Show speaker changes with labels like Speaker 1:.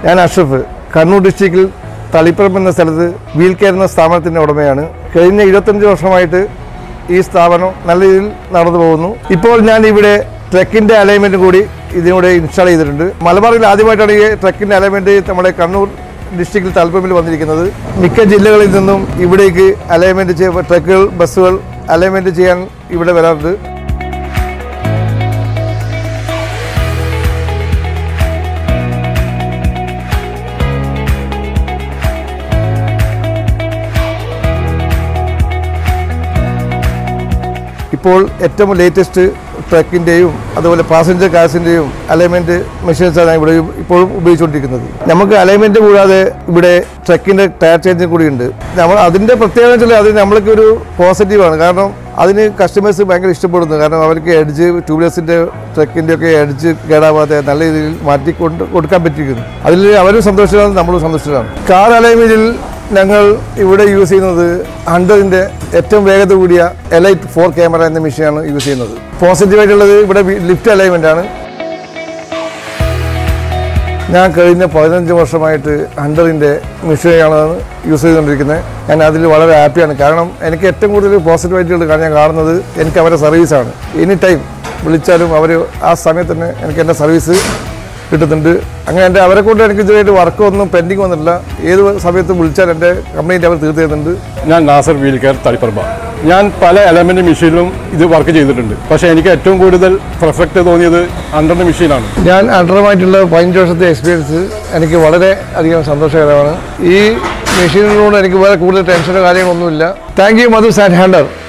Speaker 1: ഞാൻ അഷ്റഫ് കണ്ണൂർ ഡിസ്ട്രിക്റ്റിൽ തളിപ്പറമ്പ് എന്ന സ്ഥലത്ത് വീൽ കെയർ എന്ന സ്ഥാപനത്തിൻ്റെ ഉടമയാണ് കഴിഞ്ഞ ഇരുപത്തഞ്ച് വർഷമായിട്ട് ഈ സ്ഥാപനം നല്ല രീതിയിൽ നടന്നു പോകുന്നു ഇപ്പോൾ ഞാൻ ഇവിടെ ട്രക്കിൻ്റെ അലൈൻമെൻറ്റ് കൂടി ഇതിനൂടെ ഇൻസ്റ്റാൾ ചെയ്തിട്ടുണ്ട് മലബാറിൽ ആദ്യമായിട്ടാണ് ഈ ട്രക്കിൻ്റെ അലൈൻമെൻറ്റ് നമ്മുടെ കണ്ണൂർ ഡിസ്ട്രിക്റ്റിൽ തളിപ്പറമ്പിൽ വന്നിരിക്കുന്നത് മിക്ക ജില്ലകളിൽ നിന്നും ഇവിടേക്ക് അലൈൻമെൻറ്റ് ചെയ്യ ട്രക്കുകൾ ബസ്സുകൾ അലൈൻമെൻറ്റ് ചെയ്യാൻ ഇവിടെ വരാറുണ്ട് ഇപ്പോൾ ഏറ്റവും ലേറ്റസ്റ്റ് ട്രക്കിൻ്റെയും അതുപോലെ പാസഞ്ചർ കാർസിൻ്റെയും അലൈൻമെൻറ്റ് മെഷീൻസാണ് ഇവിടെ ഇപ്പോഴും ഉപയോഗിച്ചുകൊണ്ടിരിക്കുന്നത് നമുക്ക് അലൈൻമെൻറ്റ് കൂടാതെ ഇവിടെ ട്രക്കിൻ്റെ ടയർ ചേഞ്ചിങ് കൂടിയുണ്ട് നമ്മൾ അതിൻ്റെ പ്രത്യേകത വെച്ചാൽ അത് നമ്മൾക്ക് ഒരു പോസിറ്റീവാണ് കാരണം അതിന് കസ്റ്റമേഴ്സ് ഭയങ്കര ഇഷ്ടപ്പെടുന്നു കാരണം അവർക്ക് എഡ്ജ് ട്യൂബ്ലെസിൻ്റെ ട്രക്കിൻ്റെ ഒക്കെ എഡ്ജ് കേടാവാതെ നല്ല രീതിയിൽ മാറ്റി കൊണ്ട് കൊടുക്കാൻ പറ്റിയിരിക്കുന്നു അതിൽ അവരും സന്തോഷമാണ് നമ്മളും സന്തോഷമാണ് കാർ അലൈൻമെൻറ്റിൽ ഞങ്ങൾ ഇവിടെ യൂസ് ചെയ്യുന്നത് ഹൺഡ്രഡിൻ്റെ ഏറ്റവും വേഗത കൂടിയ എലൈറ്റ് ഫോർ ക്യാമറ എന്ന മെഷീനാണ് യൂസ് ചെയ്യുന്നത് പോസിറ്റീവായിട്ടുള്ളത് ഇവിടെ ലിഫ്റ്റ് അലൈൻമെൻ്റ് ആണ് ഞാൻ കഴിഞ്ഞ പതിനഞ്ച് വർഷമായിട്ട് ഹൺഡ്രഡിൻ്റെ മെഷീനാണ് യൂസ് ചെയ്തുകൊണ്ടിരിക്കുന്നത് ഞാൻ അതിൽ വളരെ ഹാപ്പിയാണ് കാരണം എനിക്ക് ഏറ്റവും കൂടുതൽ പോസിറ്റീവായിട്ടുള്ള കാരണം ഞാൻ കാണുന്നത് എനിക്ക് അവരുടെ സർവീസാണ് എനി ടൈം വിളിച്ചാലും അവർ ആ സമയത്ത് തന്നെ എനിക്ക് എൻ്റെ സർവീസ് കിട്ടുന്നുണ്ട് അങ്ങനെ എൻ്റെ അവരെ കൊണ്ട് എനിക്ക് ഇതുവരെയായിട്ട് വർക്ക് ഒന്നും പെൻഡിങ് വന്നിട്ടില്ല ഏത് സമയത്ത് വിളിച്ചാൽ എൻ്റെ കംപ്ലൈൻറ്റ് അവർ തീർത്ത് തരുന്നുണ്ട്
Speaker 2: ഞാൻ നാസർ വീൽക്കർ തളിപ്പറമ്പ ഞാൻ പല എലമെന്റ് മെഷീനിലും ഇത് വർക്ക് ചെയ്തിട്ടുണ്ട് പക്ഷേ എനിക്ക് ഏറ്റവും കൂടുതൽ പെർഫെക്റ്റ് തോന്നിയത് അണ്ടറിന്റെ മെഷീനാണ്
Speaker 1: ഞാൻ അണ്ടറുമായിട്ടുള്ള പതിനഞ്ച് വർഷത്തെ എക്സ്പീരിയൻസ് എനിക്ക് വളരെ അധികം സന്തോഷകരമാണ് ഈ മെഷീനിലൂടെ എനിക്ക് വേറെ കൂടുതൽ ടെൻഷനോ കാര്യങ്ങളൊന്നുമില്ല താങ്ക് യു മധു സാൻഡ് ഹാൻഡർ